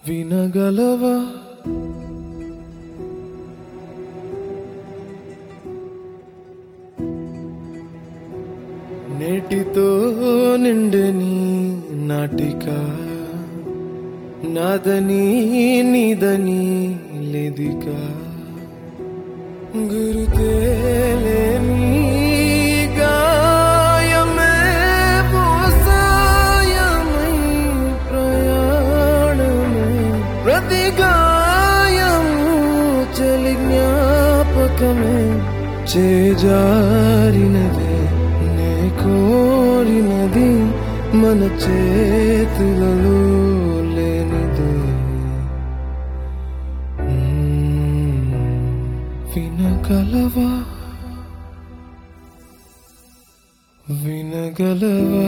వినగలవా నేటితో నిండని నాటిక నాదని నీదని లేదికా గురుతేలేని గాయమే పోసాయమై ప్రయాణమై ప్రతి గాయము చలి జ్ఞాపకమే చేజారినదే నే కోరినది మన చేతులలో లేనిదే వినగలవా వినగలవా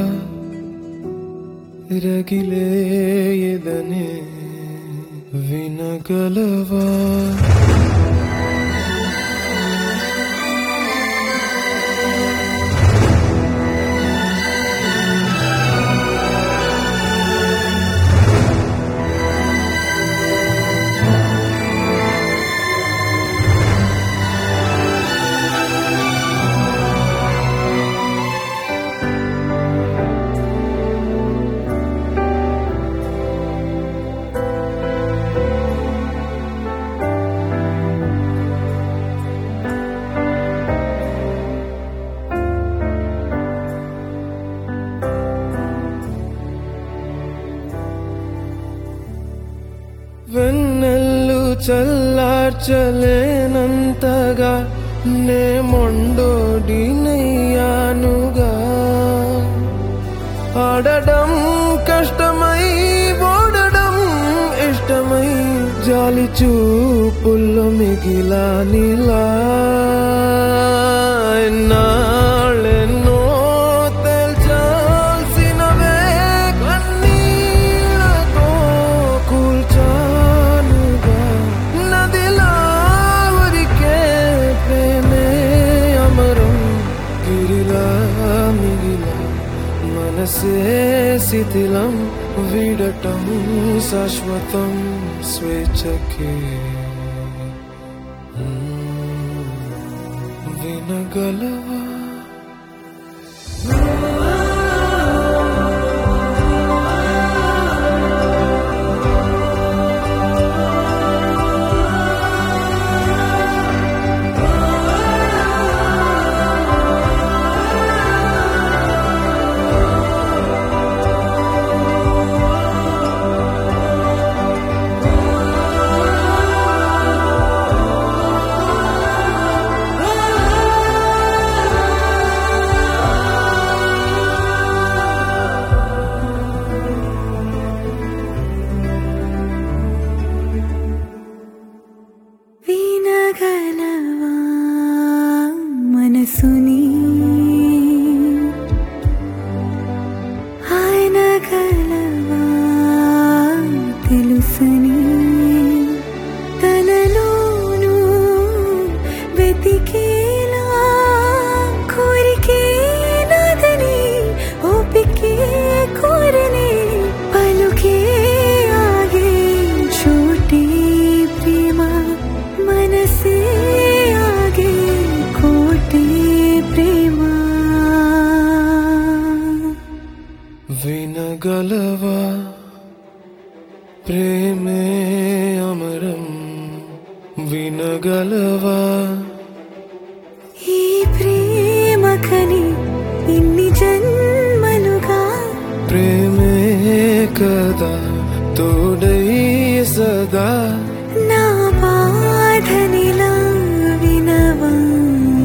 రగిలే ఎదనే వినగలవా వెన్నెల్లు చల్లార్చలేనంతగా నే మొండోడి నయ్యానుగా ఆడడం కష్టమై ఓడడం ఇష్టమై జాలి చూపుల్లో మిగిలా నీలా నాళ్ళెన్నో తెల్చాల్సినవే కన్నీళ్ళతో కూల్చానుగా నదిలా ఉరికే ప్రేమే అమరం గిరిలా మిగిలా మనసే శిథిలం వీడటం శాశ్వతం స్వేచ్ఛకే వినగలవా వినగలవా మనసుని ఆయనగలవా తెలుసని తనలోను వెతికేలా కోరికే నాదని ఓపికే కోరనే పలుకే ఆగే చోటే ప్రేమ మనసే ఆగే కోటే ప్రేమ వినగలవా ప్రేమే అమరం వినగలవా ఈ ప్రేమ కని ఇన్ని జన్మలుగా ప్రేమే కదా తోడై సదా నా బాధనిలా వినవా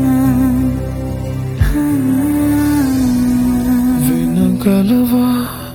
ఆ. వినగలవా